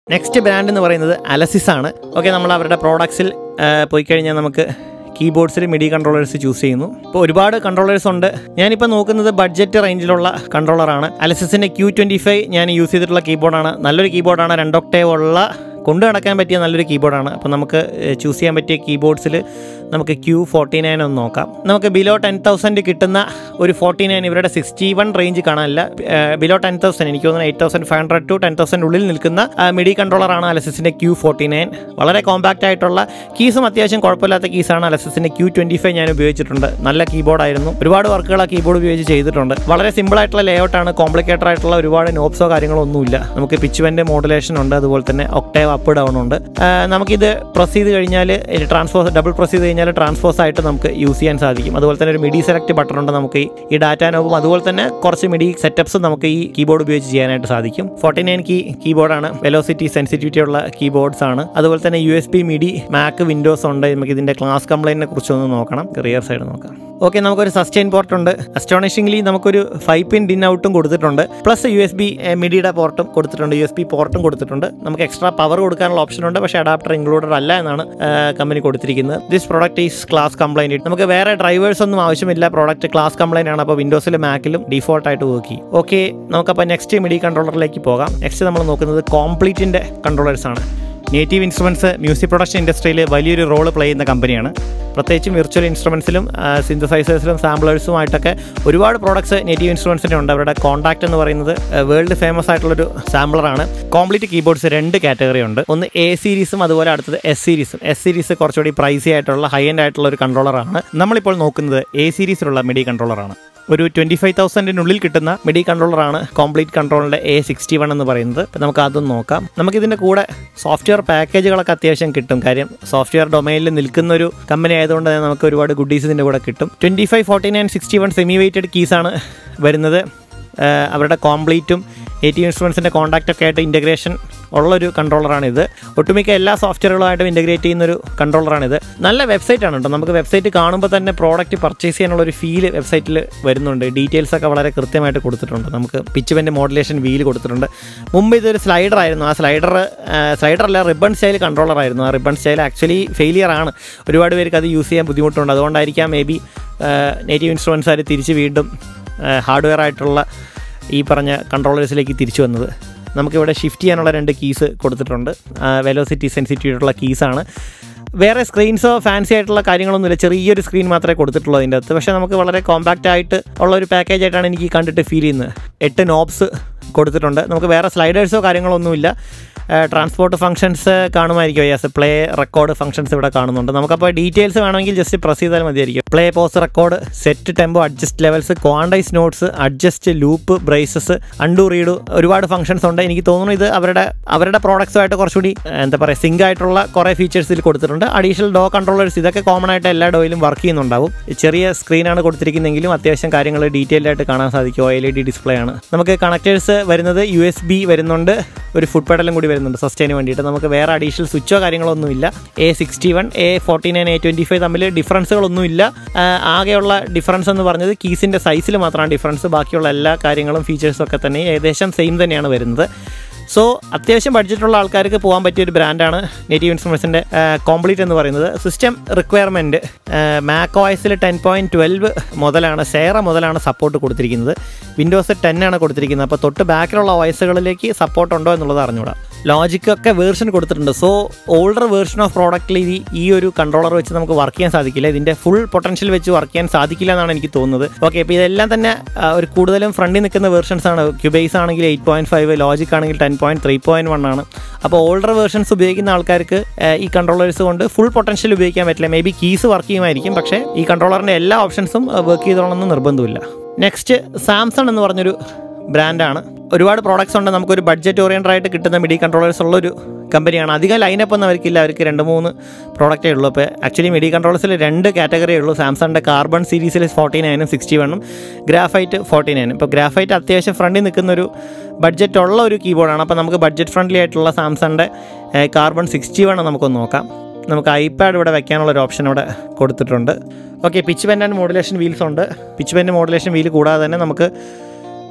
next brand എന്ന് പറയുന്നത് അലസിസ് ആണ് ഓക്കെ നമ്മൾ അവരുടെ പ്രോഡക്ട്സിൽ പോയി കഴിഞ്ഞാൽ നമുക്ക് കീബോർഡ്സിൽ മിഡി കൺട്രോളേഴ്സ് ചൂസ് ചെയ്യുന്നു ഇപ്പോൾ ഒരുപാട് കൺട്രോളേഴ്സ് ഉണ്ട് ഞാനിപ്പോൾ നോക്കുന്നത് ബഡ്ജറ്റ് റേഞ്ചിലുള്ള കൺട്രോളറാണ് അലസിസിൻ്റെ ക്യൂ ട്വൻറ്റി ഫൈവ് ഞാൻ യൂസ് ചെയ്തിട്ടുള്ള കീബോർഡാണ് നല്ലൊരു കീബോർഡാണ് രണ്ടൊക്ടേവ് ഉള്ള കൊണ്ടു നടക്കാൻ പറ്റിയ നല്ലൊരു കീബോർഡാണ് അപ്പോൾ നമുക്ക് ചൂസ് ചെയ്യാൻ പറ്റിയ കീബോർഡ്സിൽ നമുക്ക് ക്യൂ ഫോർട്ടി നയൻ ഒന്ന് നോക്കാം നമുക്ക് ബിലോ ടെൻ തൗസൻഡ് കിട്ടുന്ന ഒരു ഫോർട്ടി നയൻ ഇവരുടെ സിക്സ്റ്റി വൺ റേഞ്ച് കാണാനില്ല ബിലോ ടെൻ തൗസൻഡ് എനിക്ക് തോന്നുന്നു eight thousand five hundred to ten thousand ഉള്ളിൽ നിൽക്കുന്ന മിഡി കൺട്രോളറാണ് അലസിസിൻ്റെ ക്യൂ ഫോർട്ടി നയൻ വളരെ കോമ്പാക്റ്റ് ആയിട്ടുള്ള കീസും അത്യാവശ്യം കുഴപ്പമില്ലാത്ത കീസാണ് അലസിസിൻ്റെ ക്യൂ ട്വൻറ്റി ഫൈവ് ഞാൻ ഉപയോഗിച്ചിട്ടുണ്ട് നല്ല കീബോർഡായിരുന്നു ഒരുപാട് വർക്കുകൾ ആ കീബോർഡ് ഉപയോഗിച്ച് ചെയ്തിട്ടുണ്ട് വളരെ സിമ്പിൾ ആയിട്ടുള്ള ലേഔട്ടാണ് കോംപ്ലിക്കേറ്റഡ് ആയിട്ടുള്ള ഒരുപാട് നോബ്സോ കാര്യങ്ങളോ ഒന്നുമില്ല നമുക്ക് പിച്ചുവൻ്റെ മോഡുലേഷൻ ഉണ്ട് അതുപോലെ തന്നെ ഒക്ടേവ് അപ്പ് ഡൗൺ ഉണ്ട് ആ, നമുക്കിത് പ്രസ് ചെയ്ത് കഴിഞ്ഞാൽ ട്രാൻസ്ഫോസ് ഡബിൾ പ്രസ് ചെയ്ത് കഴിഞ്ഞാൽ ട്രാൻസ്ഫോസ് ആയിട്ട് നമുക്ക് യൂസ് ചെയ്യാൻ സാധിക്കും അതുപോലെ തന്നെ ഒരു മിഡി സെലക്ട് ബട്ടൺ ഉണ്ട് നമുക്ക് ഈ- ഈ ഡാറ്റ നോബും അതുപോലെ തന്നെ കുറച്ച് മിഡി സെറ്റപ്സും നമുക്ക് ഈ കീബോർഡ് ഉപയോഗിച്ച് ചെയ്യാനായിട്ട് സാധിക്കും ഫോർട്ടി നയൻ കീ കീബോർഡാണ് വെലോസിറ്റി സെൻസിറ്റിവിറ്റി ഉള്ള കീബോർഡ്സ് ആണ് അതുപോലെ തന്നെ U S B MIDI Mac Windows ഉണ്ട് നമുക്ക് ഇതിന്റെ ക്ലാസ് കംപ്ലൈൻറ്റിനെ കുറിച്ച് ഒന്ന് നോക്കണം റിയർ സൈഡ് നോക്കാം ഓക്കെ നമുക്കൊരു സസ്റ്റെയിൻ പോർട്ട് ഉണ്ട് അസ്റ്റോണിഷിംഗ്ലി നമുക്കൊരു ഫൈവ് പിൻ ഡിൻ ഔട്ടും കൊടുത്തിട്ടുണ്ട് പ്ലസ് യു എസ് ബി മിഡിയുടെ പോർട്ടും കൊടുത്തിട്ടുണ്ട് യു എസ് ബി പോർട്ടും കൊടുത്തിട്ടുണ്ട് നമുക്ക് എക്സ്ട്രാ പവർ കൊടുക്കാനുള്ള ഓപ്ഷൻ ഉണ്ട് പക്ഷേ അഡാപ്റ്റർ ഇൻക്ലൂഡഡ് അല്ല എന്നാണ് കമ്പനി കൊടുത്തിരിക്കുന്നത് this product is class compliant നമുക്ക് വേറെ ഡ്രൈവേഴ്സ് ഒന്നും ആവശ്യമില്ല പ്രോഡക്റ്റ് ക്ലാസ് കംപ്ലൈൻറ്റ് ആണ് അപ്പോൾ വിൻഡോസിലും മാക്കിലും ഡിഫോൾട്ട് ആയിട്ട് വർക്ക് ചെയ്യും ഓക്കെ നമുക്കപ്പോൾ നെക്സ്റ്റ് മിഡി കൺട്രോളറിലേക്ക് പോകാം നെക്സ്റ്റ് നമ്മൾ നോക്കുന്നത് കോംപ്ലീറ്റിൻ്റെ കൺട്രോളേഴ്സ് ആണ് നേറ്റീവ് ഇൻസ്ട്രുമെൻറ്റ്സ് മ്യൂസിക് പ്രൊഡക്ഷൻ ഇൻഡസ്ട്രിയിൽ വലിയൊരു റോൾ പ്ലേ ചെയ്യുന്ന കമ്പനിയാണ് പ്രത്യേകിച്ചും വിർച്വൽ ഇൻസ്ട്രുമെൻസിലും സിന്തസൈസേഴ്സിലും സാമ്പിളേഴ്സുമായിട്ടൊക്കെ ഒരുപാട് പ്രോഡക്ട്സ് നേറ്റീവ് ഇൻസ്ട്രുമെൻസിൻ്റെ ഉണ്ട് അവരുടെ കോൺടാക്ട് എന്ന് പറയുന്നത് വേൾഡ് ഫേമസ് ആയിട്ടുള്ളൊരു സാമ്പിളറാണ് കോംപ്ലീറ്റ് കീബോർഡ്സ് രണ്ട് കാറ്റഗറി ഉണ്ട് ഒന്ന് എ സീരീസും അതുപോലെ അടുത്തത് എസ് സീരീസും എസ് സീരീസ് കുറച്ചുകൂടി പ്രൈസി ആയിട്ടുള്ള ഹൈ എൻഡ് ആയിട്ടുള്ള ഒരു കൺട്രോളറാണ് നമ്മളിപ്പോൾ നോക്കുന്നത് എ സീരീസിലുള്ള മിഡി കൺട്രോളറാണ് ഒരു ട്വൻറ്റി ഫൈവ് തൗസൻഡിനുള്ളിൽ കിട്ടുന്ന മിഡി കൺട്രോളറാണ് കോംപ്ലീറ്റ് കൺട്രോളിൻ്റെ എ സിക്സ്റ്റി വൺ എന്ന് പറയുന്നത് അപ്പോൾ നമുക്ക് അതും നോക്കാം നമുക്കിതിൻ്റെ കൂടെ സോഫ്റ്റ്വെയർ പാക്കേജുകളൊക്കെ അത്യാവശ്യം കിട്ടും കാര്യം സോഫ്റ്റ്വെയർ ഡൊമൈനിൽ നിൽക്കുന്ന ഒരു കമ്പനി ആയതുകൊണ്ട് തന്നെ നമുക്ക് ഒരുപാട് ഗുഡീസ് ഇതിൻ്റെ കൂടെ കിട്ടും twenty five forty nine sixty one semi weighted കീസാണ് വരുന്നത് ആഹ് അവരുടെ കോംപ്ലീറ്റും എ ടി ഇൻസ്ട്രുമെൻസിൻ്റെ കോൺടാക്റ്റ് ഒക്കെ ആയിട്ട് ഇൻറ്റഗ്രേഷൻ ഉള്ളൊരു കൺട്രോളറാണിത് ഒട്ടുമിക്ക എല്ലാ സോഫ്റ്റ്വെയറുകളായിട്ടും ഇൻറ്റഗ്രേറ്റ് ചെയ്യുന്നൊരു കൺട്രോളറാണിത് നല്ല വെബ്സൈറ്റ് ആണ് കേട്ടോ നമുക്ക് വെബ്സൈറ്റ് കാണുമ്പോൾ തന്നെ പ്രോഡക്റ്റ് പർച്ചേസ് ചെയ്യാനുള്ള ഒരു ഫീല് വെബ്സൈറ്റിൽ വരുന്നുണ്ട് ഡീറ്റെയിൽസ് ഒക്കെ വളരെ കൃത്യമായിട്ട് കൊടുത്തിട്ടുണ്ട് നമുക്ക് പിച്ചുവൻ്റെ മോഡുലേഷൻ വീൽ കൊടുത്തിട്ടുണ്ട് മുമ്പ് ഇതൊരു സ്ലൈഡർ ആയിരുന്നു ആ സ്ലൈഡർ സ്ലൈഡർ അല്ല റിബൺ സ്റ്റൈൽ കൺട്രോളർ ആയിരുന്നു ആ റിബൺ സ്റ്റൈൽ ആക്ച്വലി ഫെയിലിയർ ആണ് ഒരുപാട് പേർക്ക് അത് യൂസ് ചെയ്യാൻ ബുദ്ധിമുട്ടുണ്ട് അതുകൊണ്ടായിരിക്കാം മേ ബി നേറ്റീവ് ഇൻസ്ട്രുമെൻസ് ആര് തിരിച്ച് വീണ്ടും ഹാർഡ്വെയർ ആയിട്ടുള്ള ഈ പറഞ്ഞ കൺട്രോളേഴ്സിലേക്ക് തിരിച്ചു വന്നത് നമുക്കിവിടെ ഷിഫ്റ്റ് ചെയ്യാനുള്ള രണ്ട് കീസ് കൊടുത്തിട്ടുണ്ട് വെലോസിറ്റി സെൻസിറ്റീവ് ആയിട്ടുള്ള കീസാണ് വേറെ സ്ക്രീൻസോ ഫാൻസി ആയിട്ടുള്ള കാര്യങ്ങളൊന്നുമില്ല ചെറിയൊരു സ്ക്രീൻ മാത്രമേ കൊടുത്തിട്ടുള്ളൂ അതിൻ്റെ അകത്ത് പക്ഷേ നമുക്ക് വളരെ കോമ്പാക്റ്റ് ആയിട്ട് ഉള്ള ഒരു പാക്കേജ് ആയിട്ടാണ് എനിക്ക് കണ്ടിട്ട് ഫീൽ ചെയ്യുന്നത് എട്ട് നോബ്സ് കൊടുത്തിട്ടുണ്ട് നമുക്ക് വേറെ സ്ലൈഡേഴ്സോ കാര്യങ്ങളൊന്നുമില്ല ട്രാൻസ്പോർട്ട് ഫംഗ്ഷൻസ് കാണുമായിരിക്കും യെസ് പ്ലേ റെക്കോർഡ് ഫംഗ്ഷൻസ് ഇവിടെ കാണുന്നുണ്ട് നമുക്കപ്പോൾ ഡീറ്റെയിൽസ് വേണമെങ്കിൽ ജസ്റ്റ് പ്രസ് ചെയ്താൽ മതിയായിരിക്കും play pause record set tempo adjust levels quantise notes adjust loop braces undo redo ഒരുപാട് ഫംഗ്ഷൻസ് ഉണ്ട് എനിക്ക് തോന്നുന്നു ഇത് അവരുടെ അവരുടെ പ്രോഡക്ട്സുമായിട്ട് കുറച്ചുകൂടി ഏഹ്, എന്താ പറയുക സിങ്ക് ആയിട്ടുള്ള കുറേ ഫീച്ചേഴ്സ് ഇതിൽ കൊടുത്തിട്ടുണ്ട് അഡീഷണൽ ഡോ കൺട്രോളേഴ്സ് ഇതൊക്കെ കോമൺ ആയിട്ട് എല്ലാ ഡോയിലും വർക്ക് ചെയ്യുന്നുണ്ടാവും ചെറിയ സ്ക്രീനാണ് കൊടുത്തിരിക്കുന്നതെങ്കിലും അത്യാവശ്യം കാര്യങ്ങൾ ഡീറ്റെയിൽഡ് ആയിട്ട് കാണാൻ സാധിക്കും O L E D display ആണ് നമുക്ക് കണക്റ്റേഴ്സ് വരുന്നത് യു എസ് ബി വരുന്നുണ്ട് ഒരു ഫുഡ് പെഡലും കൂടി വരുന്നുണ്ട് സസ്റ്റൈന് വേണ്ടിയിട്ട് നമുക്ക് വേറെ അഡീഷണൽ സ്വിച്ചോ കാര്യങ്ങളോ ഒന്നുമില്ല A sixty one A forty nine A twenty five തമ്മിൽ ഡിഫറൻസുകളൊന്നുമില്ല ആ, ആകെയുള്ള ഡിഫറൻസ് എന്ന് പറഞ്ഞത് കീസിൻ്റെ സൈസിൽ മാത്രമാണ് ഡിഫറൻസ് ബാക്കിയുള്ള എല്ലാ കാര്യങ്ങളും ഫീച്ചേഴ്സും ഒക്കെ തന്നെ ഏകദേശം സെയിം തന്നെയാണ് വരുന്നത് സോ അത്യാവശ്യം ബഡ്ജറ്റുള്ള ആൾക്കാർക്ക് പോകാൻ പറ്റിയ ഒരു ബ്രാൻഡാണ് നേറ്റീവ് ഇൻസ്ട്രുമെൻസിൻ്റെ കോംപ്ലീറ്റ് എന്ന് പറയുന്നത് സിസ്റ്റം റിക്വയർമെൻറ്റ് മാക് ഓയസിൽ ടെൻ പോയിൻറ്റ് ട്വൽവ് മുതലാണ് സേറ മുതലാണ് സപ്പോർട്ട് കൊടുത്തിരിക്കുന്നത് വിൻഡോസ് ടെൻ ആണ് കൊടുത്തിരിക്കുന്നത് അപ്പോൾ തൊട്ട് ബാക്കിലുള്ള ഓയസുകളിലേക്ക് സപ്പോർട്ട് ഉണ്ടോ എന്നുള്ളത് അറിഞ്ഞൂടാ ലോജിക്കൊക്കെ വേർഷൻ കൊടുത്തിട്ടുണ്ട് സോ ഓൾഡർ വേർഷൻ ഓഫ് പ്രോഡക്റ്റിൽ ഈ ഈ ഒരു കൺട്രോളർ വെച്ച് നമുക്ക് വർക്ക് ചെയ്യാൻ സാധിക്കില്ല ഇതിൻ്റെ ഫുൾ പൊട്ടൻഷ്യൽ വെച്ച് വർക്ക് ചെയ്യാൻ സാധിക്കില്ല എന്നാണ് എനിക്ക് തോന്നുന്നത് ഓക്കെ അപ്പോൾ ഇതെല്ലാം തന്നെ ആ, ഒരു കൂടുതലും ഫ്രണ്ടിൽ നിൽക്കുന്ന വേർഷൻസ് ആണ് ക്യൂബേസ് ആണെങ്കിൽ എയ്റ്റ് പോയിൻറ്റ് ഫൈവ് ലോജിക് ആണെങ്കിൽ ten point three point one ആണ് അപ്പോൾ ഓൾഡർ വേർഷൻസ് ഉപയോഗിക്കുന്ന ആൾക്കാർക്ക് ആ, ഈ കൺട്രോളേഴ്സ് കൊണ്ട് ഫുൾ പൊട്ടൻഷ്യൽ ഉപയോഗിക്കാൻ പറ്റില്ല മേ ബി കീസ് വർക്ക് ചെയ്യുമായിരിക്കും പക്ഷേ ഈ കൺട്രോളറിൻ്റെ എല്ലാ ഓപ്ഷൻസും വർക്ക് ചെയ്തോളണമെന്ന് നിർബന്ധമില്ല നെക്സ്റ്റ് സാംസങ് എന്ന് പറഞ്ഞൊരു ബ്രാൻഡാണ് ഒരുപാട് പ്രോഡക്റ്റ്സ് ഉണ്ട് നമുക്കൊരു ബഡ്ജറ്റ് ഓറിയൻറ്റഡ് ആയിട്ട് കിട്ടുന്ന മിഡി കൺട്രോളേഴ്സ് ഉള്ളൊരു കമ്പനിയാണ് അധികം ലൈനപ്പ് ഒന്നും അവർക്കില്ല അവർക്ക് രണ്ട് മൂന്ന് പ്രോഡക്റ്റേ ഉള്ളൂ അപ്പോൾ ആക്ച്വലി മിഡി കൺട്രോളേഴ്സിൽ രണ്ട് കാറ്റഗറിയേ ഉള്ളൂ സാംസങ്ങിൻ്റെ കാർബൺ സീരീസിൽ ഫോർട്ടി നയനും സിക്സ്റ്റി വണ്ണും ഗ്രാഫൈറ്റ് ഫോർട്ടി നയനും ഇപ്പോൾ ഗ്രാഫൈറ്റ് അത്യാവശ്യം ഫ്രണ്ടിൽ നിൽക്കുന്ന ഒരു ബഡ്ജറ്റ് ഉള്ള ഒരു കീബോർഡാണ് അപ്പോൾ നമുക്ക് ബഡ്ജറ്റ് ഫ്രണ്ട്ലി ആയിട്ടുള്ള സാംസങ്ങിൻ്റെ കാർബൺ സിക്സ്റ്റി വൺ നമുക്കൊന്ന് നോക്കാം നമുക്ക് ഐപാഡ് ഇവിടെ വെക്കാനുള്ള ഒരു ഓപ്ഷൻ ഇവിടെ കൊടുത്തിട്ടുണ്ട് okay pitch bend and modulation wheels ഉണ്ട് പിച്ച് പെൻ മോഡുലേഷൻ വീൽ കൂടാതെ തന്നെ നമുക്ക്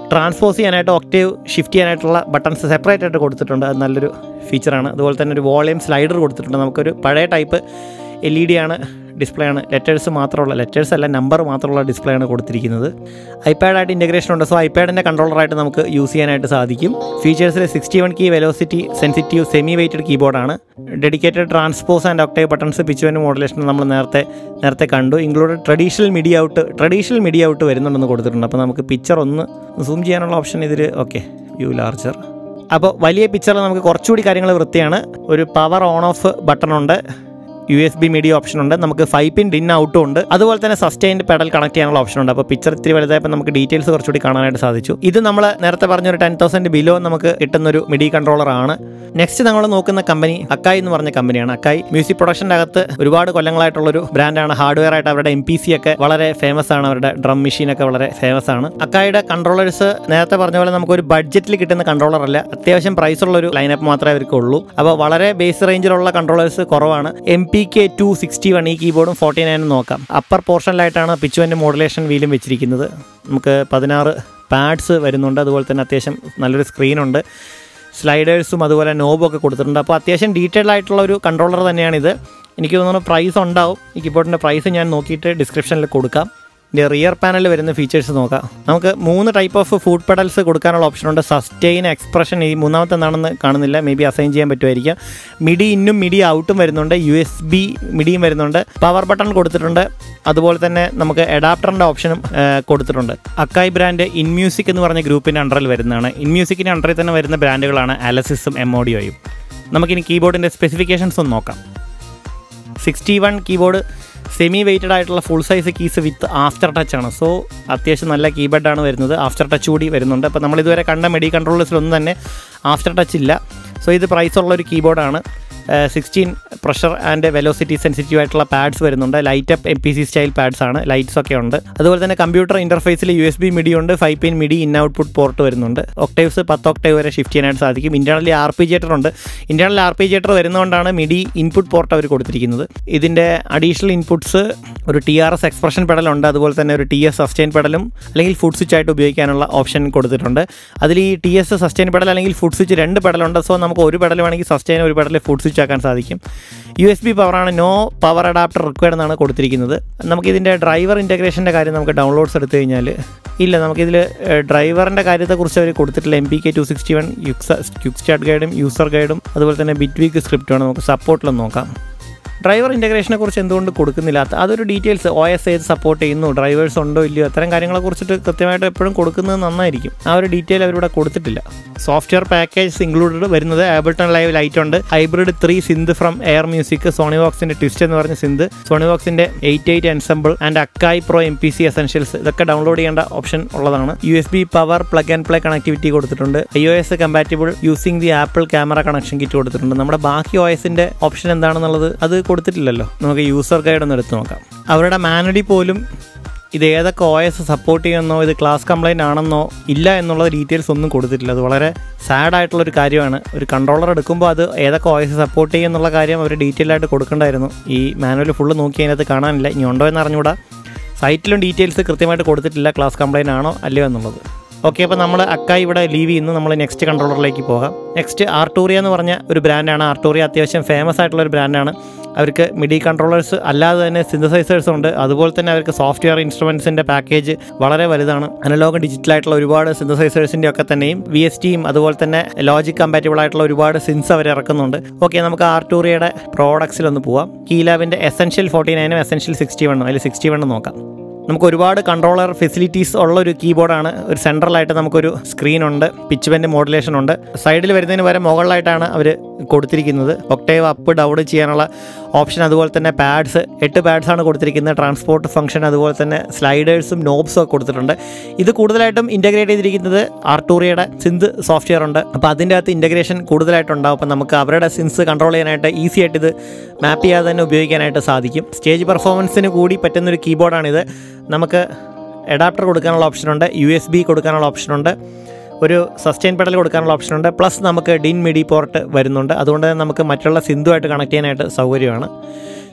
ട്രാൻസ്പോസ് ചെയ്യാനായിട്ട് ഒക്ടേവ് ഷിഫ്റ്റ് ചെയ്യാനായിട്ടുള്ള ബട്ടൺസ് സെപ്പറേറ്റ് ആയിട്ട് കൊടുത്തിട്ടുണ്ട് അത് നല്ലൊരു ഫീച്ചറാണ് അതുപോലെ തന്നെ ഒരു വോളിയം സ്ലൈഡർ കൊടുത്തിട്ടുണ്ട് നമുക്കൊരു പഴയ ടൈപ്പ് എൽ ഇ ഡി ആണ് ഡിസ്പ്ലേ ആണ് ലെറ്റേഴ്സ് മാത്രമുള്ള ലെറ്റേഴ്സ് അല്ല നമ്പർ മാത്രമുള്ള ഡിസ്പ്ലേ ആണ് കൊടുത്തിരിക്കുന്നത് ഐപാഡായിട്ട് ഇൻറ്റഗ്രേഷൻ ഉണ്ട് സോ ഐപാഡിൻ്റെ കൺട്രോളറായിട്ട് നമുക്ക് യൂസ് ചെയ്യാനായിട്ട് സാധിക്കും ഫീച്ചേഴ്സിൽ sixty one key velocity sensitive semi weighted കീബോർഡാണ് dedicated transpose and octave buttons pitch and modulation നമ്മൾ നേരത്തെ നേരത്തെ കണ്ടു included traditional MIDI out traditional MIDI out വരുന്നുണ്ടെന്ന് കൊടുത്തിട്ടുണ്ട് അപ്പോൾ നമുക്ക് പിക്ചർ ഒന്ന് സൂം ചെയ്യാനുള്ള ഓപ്ഷൻ ഇതിൽ ഓക്കെ വ്യൂ ലാർജർ അപ്പോൾ വലിയ പിക്ചറിൽ നമുക്ക് കുറച്ചുകൂടി കാര്യങ്ങൾ വൃത്തിയാണ് ഒരു പവർ ഓൺ ഓഫ് ബട്ടൺ ഉണ്ട് U S B MIDI option ഉണ്ട് നമുക്ക് ഫൈവ് പിൻ ഇൻ ഔട്ടും ഉണ്ട് അതുപോലെ തന്നെ സസ്റ്റൈൻഡ് പെഡൽ കണക്ട് ചെയ്യാനുള്ള ഓപ്ഷൻ ഉണ്ട് അപ്പോൾ പിക്ചർ ഇത്തിരി വലുതായപ്പോൾ നമുക്ക് ഡീറ്റെയിൽസ് കുറച്ചുകൂടി കാണാനായിട്ട് സാധിച്ചു ഇത് നമ്മൾ നേരത്തെ പറഞ്ഞ ഒരു ടെൻ തൗസൻഡ് ബിലോ നമുക്ക് കിട്ടുന്നൊരു മിഡി കൺട്രോളർ ആണ് നെക്സ്റ്റ് നമ്മൾ നോക്കുന്ന കമ്പനി അക്കായി എന്ന് പറഞ്ഞ കമ്പനിയാണ് അക്കായി മ്യൂസിക് പ്രൊഡക്ഷൻ്റെ അകത്ത് ഒരുപാട് കൊല്ലങ്ങളായിട്ടുള്ളൊരു ബ്രാൻഡാണ് ഹാർഡ്വെയർ ആയിട്ട് അവരുടെ എം പി സി ഒക്കെ വളരെ ഫേമസ് ആണ് അവരുടെ ഡ്രം മെഷീൻ ഒക്കെ വളരെ ഫേമസ് ആണ് അക്കായുടെ കൺട്രോളേഴ്സ് നേരത്തെ പറഞ്ഞ പോലെ നമുക്ക് ഒരു ബഡ്ജറ്റിൽ കിട്ടുന്ന കൺട്രോളർ അല്ല അത്യാവശ്യം പ്രൈസ് ഉള്ള ഒരു ലൈനപ്പ് മാത്രമേ അവർക്ക് ഉള്ളൂ അപ്പോൾ വളരെ ബേസ് റേഞ്ചിലുള്ള കൺട്രോളേഴ്സ് കുറവാണ് M P K two sixty one ഈ കീബോർഡും ഫോർട്ടി നയനും നോക്കാം അപ്പർ പോർഷനിലായിട്ടാണ് പിച്ചുവൻ്റെ മോഡുലേഷൻ വീലും വെച്ചിരിക്കുന്നത് നമുക്ക് പതിനാറ് പാഡ്സ് വരുന്നുണ്ട് അതുപോലെ തന്നെ അത്യാവശ്യം നല്ലൊരു സ്ക്രീനുണ്ട് സ്ലൈഡേഴ്സും അതുപോലെ നോബും ഒക്കെ കൊടുത്തിട്ടുണ്ട് അപ്പോൾ അത്യാവശ്യം ഡീറ്റെയിൽ ആയിട്ടുള്ള ഒരു കൺട്രോളർ തന്നെയാണിത് എനിക്ക് തോന്നുന്നു പ്രൈസ് ഉണ്ടാവും ഈ കീബോർഡിൻ്റെ പ്രൈസ് ഞാൻ നോക്കിയിട്ട് ഡിസ്ക്രിപ്ഷനിൽ കൊടുക്കാം ഇതിൻ്റെ റിയർ പാനലിൽ വരുന്ന ഫീച്ചേഴ്സ് നോക്കാം നമുക്ക് മൂന്ന് ടൈപ്പ് ഓഫ് ഫുഡ് പെഡൽസ് കൊടുക്കാനുള്ള ഓപ്ഷൻ ഉണ്ട് സസ്റ്റെയിൻ എക്സ്പ്രഷൻ ഈ മൂന്നാമത്തെ എന്താണെന്ന് കാണുന്നില്ല മേ ബി അസൈൻ ചെയ്യാൻ പറ്റുമായിരിക്കും മിഡി ഇന്നും മിഡി ഔട്ടും വരുന്നുണ്ട് യു എസ് ബി മിഡിയും വരുന്നുണ്ട് പവർ ബട്ടൺ കൊടുത്തിട്ടുണ്ട് അതുപോലെ തന്നെ നമുക്ക് അഡാപ്റ്ററിൻ്റെ ഓപ്ഷനും ആ, കൊടുത്തിട്ടുണ്ട് അക്കായ് ബ്രാൻഡ് ഇൻമ്യൂസിക് എന്ന് പറഞ്ഞ ഗ്രൂപ്പിൻ്റെ അണ്ടറിൽ വരുന്നതാണ് ഇൻമ്യൂസിക്കിൻ്റെ അണ്ടറിൽ തന്നെ വരുന്ന ബ്രാൻഡുകളാണ് അലസിസും എമോഡിയോയും നമുക്കിനി കീബോർഡിൻ്റെ സ്പെസിഫിക്കേഷൻസ് ഒന്ന് നോക്കാം sixty one keyboard semi weighted ആയിട്ടുള്ള full size keys with after touch ആണ് സോ അത്യാവശ്യം നല്ല കീബോർഡാണ് വരുന്നത് ആഫ്റ്റർ ടച്ച് കൂടി വരുന്നുണ്ട് അപ്പോൾ നമ്മൾ ഇതുവരെ കണ്ട മെഡി കൺട്രോളേഴ്സിലൊന്നും തന്നെ ആഫ്റ്റർ ടച്ച് ഇല്ല സോ ഇത് പ്രൈസ് ഉള്ള ഒരു കീബോർഡാണ് sixteen pressure and velocity sensitive ആയിട്ടുള്ള പാഡ്സ് വരുന്നുണ്ട് light up M P C style pads ആണ് ലൈറ്റ്സ് ഒക്കെ ഉണ്ട് അതുപോലെ തന്നെ കമ്പ്യൂട്ടർ ഇന്റർഫേസിൽ യു എസ് ബി മിഡി ഉണ്ട് five pin MIDI in output port വരുന്നുണ്ട് ഒക്ടേവ്സ് പത്ത് ഒക്ടേവ് വരെ ഷിഫ്റ്റ് ചെയ്യാനായിട്ട് സാധിക്കും ഇന്റേണലി ആർ പി ജേറ്റർ ഉണ്ട് ഇന്റേണൽ ആർ പി ജേറ്റർ വരുന്നതുകൊണ്ടാണ് മിഡി ഇൻപുട്ട് പോർട്ട് അവർ കൊടുത്തിരിക്കുന്നത് ഇതിൻ്റെ അഡീഷണൽ ഇൻപുട്സ് ഒരു ടി ആർ എസ് എക്സ്പ്രഷൻ പെഡലുണ്ട് അതുപോലെ തന്നെ ഒരു ടി എസ് സസ്റ്റൈൻ പെഡലും അല്ലെങ്കിൽ ഫുഡ് സ്വിച്ച് ആയിട്ട് ഉപയോഗിക്കാനുള്ള ഓപ്ഷൻ കൊടുത്തിട്ടുണ്ട് അതിൽ ഈ ടി എസ് സസ്റ്റൈൻ പെഡൽ അല്ലെങ്കിൽ ഫുഡ് സ്വിച്ച് രണ്ട് പെഡലുണ്ട് സോ നമുക്ക് ഒരു പെഡൽ വേണമെങ്കിൽ സസ്റ്റൈൻ ഒരു പെഡൽ ഫുഡ് സ്വിച്ച് ആക്കാൻ സാധിക്കും യു എസ് ബി പവറാണ് നോ പവർ അഡാപ്റ്റർ റിക്വയർഡ് എന്നാണ് കൊടുത്തിരിക്കുന്നത് നമുക്കിതിൻ്റെ ഡ്രൈവർ ഇൻറ്റഗ്രേഷൻ്റെ കാര്യം നമുക്ക് ഡൗൺലോഡ്സ് എടുത്തു കഴിഞ്ഞാൽ ഇല്ല നമുക്കിതിൽ ഡ്രൈവറിൻ്റെ കാര്യത്തെക്കുറിച്ച് അവർ കൊടുത്തിട്ടില്ല M P K two sixty one quick start ഗൈഡും യൂസർ ഗൈഡും അതുപോലെ തന്നെ ബിറ്റ് വീക്ക് സ്ക്രിപ്റ്റുമാണ് നമുക്ക് സപ്പോർട്ടിലൊന്ന് നോക്കാം ഡ്രൈവർ ഇൻറ്റഗ്രേഷനെ കുറിച്ച് എന്തുകൊണ്ട് കൊടുക്കുന്നില്ല അത് അതൊരു ഡീറ്റെയിൽസ് ഒ എസ് ഏത് സപ്പോർട്ട് ചെയ്യുന്നു ഡ്രൈവേഴ്സ് ഉണ്ടോ ഇല്ലയോ അത്തരം കാര്യങ്ങളെ കുറിച്ചിട്ട് കൃത്യമായിട്ട് എപ്പോഴും കൊടുക്കുന്നത് നന്നായിരിക്കും ആ ഒരു ഡീറ്റെയിൽ അവരിവിടെ കൊടുത്തിട്ടില്ല സോഫ്റ്റ്വെയർ പാക്കേജ് ഇൻക്ലൂഡഡ് വരുന്നത് ആബിൾട്ടൺ ലൈവ് ലൈറ്റ് ഉണ്ട് hybrid three synth from Air Music സോണി വോക്സിന്റെ ട്വിസ്റ്റ് എന്ന് പറഞ്ഞ സിന്ത് സോണി വോക്സിന്റെ eight eight ensemble and Akai Pro M P C essentials ഇതൊക്കെ ഡൗൺലോഡ് ചെയ്യേണ്ട ഓപ്ഷൻ ഉള്ളതാണ് U S B power plug and play connectivity കൊടുത്തിട്ടുണ്ട് I O S compatible using the Apple camera connection kit കൊടുത്തിട്ടുണ്ട് നമ്മുടെ ബാക്കി O എസിന്റെ option എന്താണെന്നുള്ളത് അത് കൊടുത്തിട്ടില്ലല്ലോ നമുക്ക് യൂസർ ഗൈഡ് ഒന്ന് എടുത്ത് നോക്കാം അവരുടെ മാനുവലി പോലും ഇത് ഏതൊക്കെ ഒ എസ് സപ്പോർട്ട് ചെയ്യുമെന്നോ ഇത് ക്ലാസ് കംപ്ലൈൻറ്റ് ആണെന്നോ ഇല്ല എന്നുള്ള ഡീറ്റെയിൽസ് ഒന്നും കൊടുത്തിട്ടില്ല അത് വളരെ സാഡ് ആയിട്ടുള്ളൊരു കാര്യമാണ് ഒരു കൺട്രോളർ എടുക്കുമ്പോൾ അത് ഏതൊക്കെ ഒ എസ് സപ്പോർട്ട് ചെയ്യും എന്നുള്ള കാര്യം അവർ ഡീറ്റെയിൽ ആയിട്ട് കൊടുക്കണ്ടായിരുന്നു ഈ മാനുവൽ ഫുള്ള് നോക്കി അതിനകത്ത് കാണാനില്ല ഇനി ഉണ്ടോ എന്ന് അറിഞ്ഞുകൂടാ സൈറ്റിലും ഡീറ്റെയിൽസ് കൃത്യമായിട്ട് കൊടുത്തിട്ടില്ല ക്ലാസ് കംപ്ലൈൻറ്റ് ആണോ അല്ലയോ എന്നുള്ളത് ഓക്കെ അപ്പോൾ നമ്മൾ അക്കായി ഇവിടെ ലീവ് ചെയ്യുന്നു നമ്മൾ നെക്സ്റ്റ് കൺട്രോളറിലേക്ക് പോകാം നെക്സ്റ്റ് ആർട്ടോറിയ എന്ന് പറഞ്ഞ ഒരു ബ്രാൻഡാണ് ആർട്ടോറിയ അത്യാവശ്യം ഫേമസ് ആയിട്ടുള്ള ഒരു ബ്രാൻഡാണ് അവർക്ക് മിഡി കൺട്രോളേഴ്സ് അല്ലാതെ തന്നെ സിന്തസൈസേഴ്സ് ഉണ്ട് അതുപോലെ തന്നെ അവർക്ക് സോഫ്റ്റ്വെയർ ഇൻസ്ട്രുമെൻസിൻ്റെ പാക്കേജ് വളരെ വലുതാണ് അനലോഗ് ഡിജിറ്റൽ ആയിട്ടുള്ള ഒരുപാട് സിന്തസൈസേഴ്സിൻ്റെ ഒക്കെ തന്നെയും വി എസ് ടിയും അതുപോലെ തന്നെ ലോജിക് കമ്പാറ്റബിൾ ആയിട്ടുള്ള ഒരുപാട് സിൻസ് അവർ ഇറക്കുന്നുണ്ട് ഓക്കെ നമുക്ക് ആർട്ടൂറിയയുടെ പ്രോഡക്ട്സിൽ ഒന്ന് പോവാം കീലാബിൻ്റെ എസെൻഷ്യൽ ഫോർട്ടി നയനും എസെൻഷ്യൽ സിക്സ്റ്റി വണ്ണും അതിൽ സിക്സ്റ്റി വണ്ണും നോക്കാം നമുക്ക് ഒരുപാട് കൺട്രോളർ ഫെസിലിറ്റീസ് ഉള്ള ഒരു കീബോർഡാണ് ഒരു സെൻട്രലായിട്ട് നമുക്കൊരു സ്ക്രീൻ ഉണ്ട് പിച്ച് ബെൻഡ് മോഡുലേഷൻ ഉണ്ട് സൈഡിൽ വരുന്നതിന് വരെ മുകളിലായിട്ടാണ് അവർ കൊടുത്തിരിക്കുന്നത് ഒക്ടേവ് അപ്പ് ഡൗൺ ചെയ്യാനുള്ള ഓപ്ഷൻ അതുപോലെ തന്നെ പാഡ്സ് എട്ട് പാഡ്സ് ആണ് കൊടുത്തിരിക്കുന്നത് ട്രാൻസ്പോർട്ട് ഫംഗ്ഷൻ അതുപോലെ തന്നെ സ്ലൈഡേഴ്സും നോബ്സും ഒക്കെ കൊടുത്തിട്ടുണ്ട് ഇത് കൂടുതലായിട്ടും ഇൻ്റഗ്രേറ്റ് ചെയ്തിരിക്കുന്നത് ആർട്ടൂറിയയുടെ സിന്ത് സോഫ്റ്റ്വെയർ ഉണ്ട് അപ്പോൾ അതിൻ്റെ അകത്ത് ഇൻ്റഗ്രേഷൻ കൂടുതലായിട്ടുണ്ടാവും അപ്പോൾ നമുക്ക് അവരുടെ സിൻസ് കൺട്രോൾ ചെയ്യാനായിട്ട് ഈസി ആയിട്ട് ഇത് മാപ്പ് ചെയ്യാതെ തന്നെ ഉപയോഗിക്കാനായിട്ട് സാധിക്കും സ്റ്റേജ് പെർഫോമൻസിന് കൂടി പറ്റുന്നൊരു കീബോർഡാണിത് നമുക്ക് അഡാപ്റ്റർ കൊടുക്കാനുള്ള ഓപ്ഷനുണ്ട് യു എസ് ബി കൊടുക്കാനുള്ള ഓപ്ഷനുണ്ട് ഒരു സസ്റ്റെയിൻ പെഡൽ കൊടുക്കാനുള്ള ഓപ്ഷനുണ്ട് പ്ലസ് നമുക്ക് ഡിൻ മിഡി പോർട്ട് വരുന്നുണ്ട് അതുകൊണ്ട് തന്നെ നമുക്ക് മറ്റുള്ള സിന്ധുമായിട്ട് കണക്ട് ചെയ്യാനായിട്ട് സൗകര്യമാണ്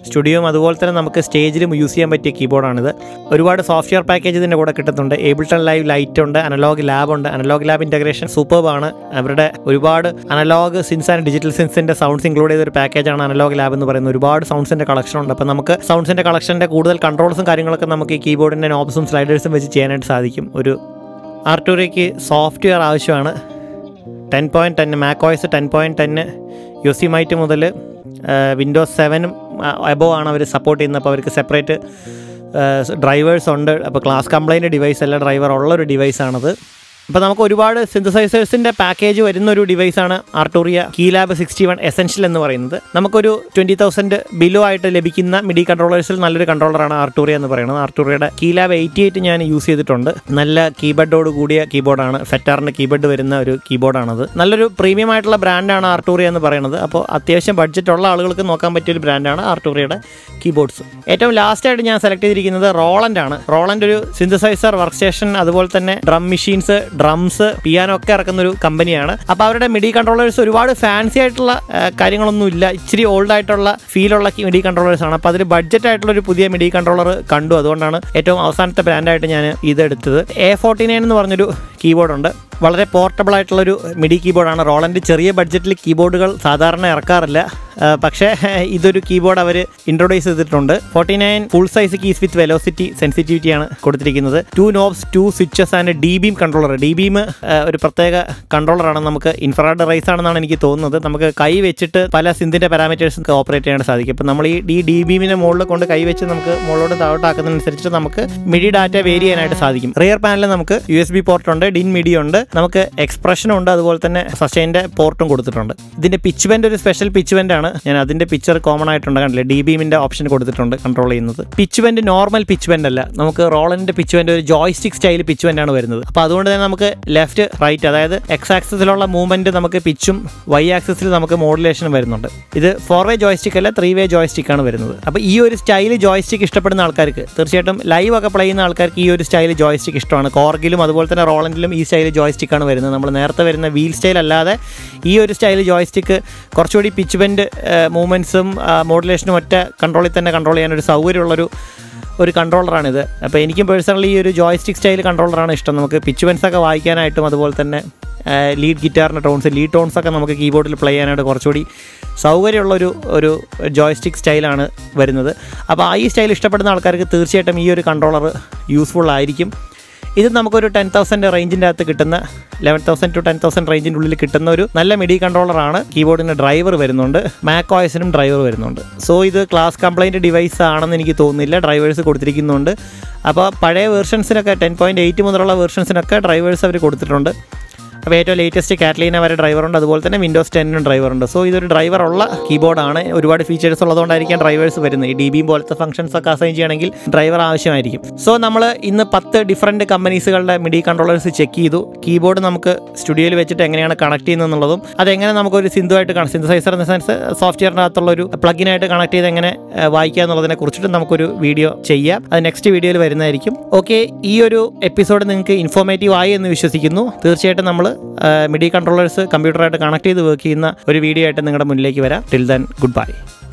സ്റ്റുഡിയോയും അതുപോലെ തന്നെ നമുക്ക് സ്റ്റേജിലും യൂസ് ചെയ്യാൻ പറ്റിയ കീബോർഡാണിത് ഒരുപാട് സോഫ്റ്റ്വെയർ പാക്കേജ് ഇതിൻ്റെ കൂടെ കിട്ടുന്നുണ്ട് ഏബിൾട്ടൺ ലൈവ് ലൈറ്റ് ഉണ്ട് അനലോഗ് ലാബ് ഉണ്ട് അനലോഗ് ലാബ് ഇൻ്റഗ്രേഷൻ സൂപ്പർബാണ് അവരുടെ ഒരുപാട് അനലോഗ് സിൻസ് ആൻഡ് ഡിജിറ്റൽ സിൻസിൻ്റെ സൗണ്ട്സ് ഇൻക്ലൂഡ് ചെയ്ത ഒരു പാക്കേജാണ് അനലോഗ് ലാബ് എന്ന് പറയുന്നത് ഒരുപാട് സൗണ്ട്സിൻ്റെ കളക്ഷൻ ഉണ്ട് അപ്പോൾ നമുക്ക് സൗണ്ട്സിൻ്റെ കളക്ഷൻ്റെ കൂടുതൽ കൺട്രോൾസും കാര്യങ്ങളൊക്കെ നമുക്ക് ഈ കീബോർഡിൻ്റെ നോബ്സും സ്ലൈഡേഴ്സും വെച്ച് ചെയ്യാനായിട്ട് സാധിക്കും ഒരു ആർട്ടൂറിയയ്ക്ക് സോഫ്റ്റ്വെയർ ആവശ്യമാണ് ten point ten Mac OS ten point ടെന്ന് യോസിമൈറ്റ് മുതൽ വിൻഡോസ് സെവനും എബോ ആണ് അവർ സപ്പോർട്ട് ചെയ്യുന്നത് അപ്പോൾ അവർക്ക് സെപ്പറേറ്റ് ഡ്രൈവേഴ്സ് ഉണ്ട് അപ്പോൾ ക്ലാസ് കംപ്ലൈൻറ്റ് ഡിവൈസ് അല്ല ഡ്രൈവർ ഉള്ളൊരു ഡിവൈസാണത് അപ്പോൾ നമുക്ക് ഒരുപാട് സിന്തസൈസേഴ്സിൻ്റെ പാക്കേജ് വരുന്ന ഒരു ഡിവൈസാണ് Arturia Key Lab sixty one essential എന്ന് പറയുന്നത് നമുക്കൊരു ട്വൻറ്റി തൗസൻഡ് ബിലോ ആയിട്ട് ലഭിക്കുന്ന മിഡി കൺട്രോളേഴ്സിൽ നല്ലൊരു കൺട്രോളറാണ് ആർട്ടോറിയ എന്ന് പറയുന്നത് ആർട്ടോറിയയുടെ കീ ലാബ് എയ്റ്റി എയ്റ്റ് ഞാൻ യൂസ് ചെയ്തിട്ടുണ്ട് നല്ല കീബോർഡോട് കൂടിയ കീബോർഡാണ് ഫെറ്റാറിൻ്റെ കീബോർഡ് വരുന്ന ഒരു കീബോർഡാണത് നല്ലൊരു പ്രീമിയം ആയിട്ടുള്ള ബ്രാൻഡാണ് ആർട്ടോറിയ എന്ന് പറയുന്നത് അപ്പോൾ അത്യാവശ്യം ബഡ്ജറ്റ് ഉള്ള ആളുകൾക്ക് നോക്കാൻ പറ്റിയ ഒരു ബ്രാൻഡാണ് ആർട്ടോറിയയുടെ കീബോർഡ്സ് ഏറ്റവും ലാസ്റ്റ് ആയിട്ട് ഞാൻ സെലക്ട് ചെയ്തിരിക്കുന്നത് റോളൻഡ് ആണ് റോളൻഡ് ഒരു സിന്തസൈസർ വർക്ക് സ്റ്റേഷൻ അതുപോലെ തന്നെ ഡ്രം മെഷീൻസ് ഡ്രംസ് പിയാനോ ഒക്കെ ഇറക്കുന്ന ഒരു കമ്പനിയാണ് അപ്പോൾ അവരുടെ മിഡി കൺട്രോളേഴ്സ് ഒരുപാട് ഫാൻസി ആയിട്ടുള്ള ആ, കാര്യങ്ങളൊന്നും ഇല്ല ഇച്ചിരി ഓൾഡ് ആയിട്ടുള്ള ഫീലുള്ള മിഡി കൺട്രോളേഴ്സ് ആണ് അപ്പോൾ അതിൽ ബഡ്ജറ്റ് ആയിട്ടുള്ള ഒരു പുതിയ മിഡി കൺട്രോളർ കണ്ടു അതുകൊണ്ടാണ് ഏറ്റവും അവസാനത്തെ ബ്രാൻഡായിട്ട് ഞാൻ ഇതെടുത്തത് എ ഫോർട്ടി നയൻ എന്ന് പറഞ്ഞൊരു കീബോർഡ് ഉണ്ട് വളരെ പോർട്ടബിൾ ആയിട്ടുള്ളൊരു മിഡി കീബോർഡാണ് റോളൻ്റെ ചെറിയ ബഡ്ജറ്റിൽ കീബോർഡുകൾ സാധാരണ ഇറക്കാറില്ല ആ, പക്ഷേ ഇതൊരു കീബോർഡ് അവർ ഇൻട്രൊഡ്യൂസ് ചെയ്തിട്ടുണ്ട് forty nine full size keys with velocity സെൻസിറ്റിവിറ്റിയാണ് കൊടുത്തിരിക്കുന്നത് two knobs two switches and D beam controller D beam ഒരു പ്രത്യേക കൺട്രോളറാണ് നമുക്ക് ഇൻഫ്രാഡ് റൈസ് ആണെന്നാണ് എനിക്ക് തോന്നുന്നത് നമുക്ക് കൈ വെച്ചിട്ട് പല സിന്തിൻ്റെ പാരാമീറ്റേഴ്സ് ഓപ്പറേറ്റ് ചെയ്യാൻ സാധിക്കും അപ്പോൾ നമ്മൾ ഈ ഡി ഡി ബീമിനെ മുകളിൽ കൊണ്ട് കൈ വെച്ച് നമുക്ക് മുകളിലോട്ട് താഴോട്ടാക്കുന്നതനുസരിച്ച് നമുക്ക് മിഡി ഡാറ്റ വേരി ചെയ്യാനായിട്ട് സാധിക്കും റിയർ പാനലിൽ നമുക്ക് യു എസ് ബി പോർട്ട് ഉണ്ട് ഡിൻ മിഡി ഉണ്ട് നമുക്ക് എക്സ്പ്രഷനും ഉണ്ട് അതുപോലെ തന്നെ സസ്റ്റൈൻ്റെ പോർട്ടും കൊടുത്തിട്ടുണ്ട് ഇതിൻ്റെ പിച്ച് വെൻ്റ് ഒരു സ്പെഷ്യൽ പിച്ച് വെൻ്റ് ആണ് ഞാൻ അതിൻ്റെ പിക്ചർ കോമൺ ആയിട്ടുണ്ട് കണ്ടില്ലേ ഡി ബീമിൻ്റെ ഓപ്ഷൻ കൊടുത്തിട്ടുണ്ട് കൺട്രോൾ ചെയ്യുന്നത് pitch vent normal pitch vent അല്ല നമുക്ക് റോളൻ്റെ പിച്ച് വെൻ്റ് ഒരു ജോയ്സ്റ്റിക് സ്റ്റൈൽ പിച്ച് വെൻ്റ് ആണ് വരുന്നത് അപ്പോൾ അതുകൊണ്ട് തന്നെ നമുക്ക് ലെഫ്റ്റ് റൈറ്റ് അതായത് എക്സ് ആക്സിസിലുള്ള മൂവ്മെൻറ്റ് നമുക്ക് പിച്ചും വൈ ആക്സിസിൽ നമുക്ക് മോഡുലേഷനും വരുന്നുണ്ട് ഇത് ഫോർ വേ ജോയ്സ്റ്റിക് അല്ല ത്രീ വേ ജോയ്സ്റ്റിക് ആണ് വരുന്നത് അപ്പോൾ ഈ ഒരു സ്റ്റൈൽ ജോയ്സ്റ്റിക് ഇഷ്ടപ്പെടുന്ന ആൾക്കാർക്ക് തീർച്ചയായിട്ടും ലൈവ് ഒക്കെ പ്ലേ ചെയ്യുന്ന ആൾക്കാർക്ക് ഈ ഒരു സ്റ്റൈൽ ജോയ്സ്റ്റിക് ഇഷ്ടമാണ് കോർഗിലും അതുപോലെ തന്നെ റോളൻഡിലും ഈ സ്റ്റൈൽ ജോയ്സ്റ്റിക് ആണ് വരുന്നത് നമ്മൾ നേരത്തെ വരുന്ന വീൽ സ്റ്റൈൽ അല്ലാതെ ഈ ഒരു സ്റ്റൈൽ ജോയ്സ്റ്റിക്ക് കുറച്ചുകൂടി പിച്ച് ബെൻഡ് മൂവ്മെൻറ്റ്സും മോഡുലേഷനും ഒറ്റ കൺട്രോളിൽ തന്നെ കൺട്രോൾ ചെയ്യാൻ ഒരു സൗകര്യമുള്ളൊരു ഒരു കൺട്രോളറാണിത് അപ്പോൾ എനിക്കും പേഴ്സണലി ഈ ഒരു ജോയ്സ്റ്റിക് സ്റ്റൈൽ കൺട്രോളറാണ് ഇഷ്ടം നമുക്ക് പിച്ച് ബെൻസ് ഒക്കെ വായിക്കാനായിട്ടും അതുപോലെ തന്നെ ലീഡ് ഗിറ്റാറിൻ്റെ ടോൺസ് ലീഡ് ടോൺസ് ഒക്കെ നമുക്ക് കീബോർഡിൽ പ്ലേ ചെയ്യാനായിട്ട് കുറച്ചുകൂടി സൗകര്യമുള്ളൊരു ഒരു ജോയ്സ്റ്റിക് സ്റ്റൈലാണ് വരുന്നത് അപ്പോൾ ആ ഈ സ്റ്റൈൽ ഇഷ്ടപ്പെടുന്ന ആൾക്കാർക്ക് തീർച്ചയായിട്ടും ഈ ഒരു കൺട്രോളർ യൂസ്ഫുൾ ആയിരിക്കും ഇത് നമുക്കൊരു ടെൻ തൗസൻഡ് റേഞ്ചിൻ്റെ അകത്ത് കിട്ടുന്ന eleven thousand to ten thousand റേഞ്ചിൻ്റെ ഉള്ളിൽ കിട്ടുന്ന ഒരു നല്ല മിഡി കൺട്രോളറാണ് കീബോർഡിന് ഡ്രൈവർ വരുന്നുണ്ട് മാക് ഓയസിനും ഡ്രൈവർ വരുന്നുണ്ട് സോ ഇത് ക്ലാസ് കംപ്ലൈൻറ്റ് ഡിവൈസ് ആണെന്ന് എനിക്ക് തോന്നുന്നില്ല ഡ്രൈവേഴ്സ് കൊടുത്തിരിക്കുന്നുണ്ട് അപ്പോൾ പഴയ വേർഷൻസിനൊക്കെ ടെൻ പോയിൻറ്റ് എയ്റ്റ് മുതലുള്ള വേർഷൻസിനൊക്കെ ഡ്രൈവേഴ്സ് അവർ കൊടുത്തിട്ടുണ്ട് അപ്പോൾ ഏറ്റവും ലേറ്റസ്റ്റ് കാറ്റ്ലീന വരെ ഡ്രൈവറുണ്ട് അതുപോലെ തന്നെ വിൻഡോസ് ടെന്നിനും ഡ്രൈവറുണ്ട് സോ ഇതൊരു ഡ്രൈവറുള്ള കീബോർഡാണ് ഒരുപാട് ഫീച്ചേഴ്സ് ഉള്ളതുകൊണ്ടായിരിക്കാം ഡ്രൈവേഴ്സ് വരുന്നത് ഈ ഡി ബിയും പോലത്തെ ഫംഗ്ഷൻസ് ഒക്കെ അസൈൻ ചെയ്യണമെങ്കിൽ ഡ്രൈവർ ആവശ്യമായിരിക്കും സോ നമ്മൾ ഇന്ന് പത്ത് ഡിഫറൻറ്റ് കമ്പനീസുകളുടെ മിഡി കൺട്രോളേഴ്സ് ചെക്ക് ചെയ്തു കീബോർഡ് നമുക്ക് സ്റ്റുഡിയോയിൽ വെച്ചിട്ട് എങ്ങനെയാണ് കണക്ട് ചെയ്യുന്നത് എന്നുള്ളതും അതെങ്ങനെ നമുക്കൊരു സിന്ധുവായിട്ട് സിന്തസൈസർ ഇൻ സെൻസ് സോഫ്റ്റ്വെയറിനകത്തുള്ള ഒരു പ്ലഗിനായിട്ട് കണക്ട് ചെയ്ത് എങ്ങനെ ഏഹ്, വായിക്കുക എന്നുള്ളതിനെ കുറിച്ചിട്ട് നമുക്കൊരു വീഡിയോ ചെയ്യാം അത് നെക്സ്റ്റ് വീഡിയോയിൽ വരുന്നതായിരിക്കും ഓക്കെ ഈ ഒരു എപ്പിസോഡ് നിങ്ങൾക്ക് ഇൻഫോർമേറ്റീവ് ആയി എന്ന് വിശ്വസിക്കുന്നു തീർച്ചയായിട്ടും നമ്മൾ മിഡി കൺട്രോളേഴ്സ് കമ്പ്യൂട്ടറായിട്ട് കണക്ട് ചെയ്ത് വർക്ക് ചെയ്യുന്ന ഒരു വീഡിയോ ആയിട്ട് നിങ്ങളുടെ മുന്നിലേക്ക് വരാം ടിൽ ദൻ ഗുഡ് ബൈ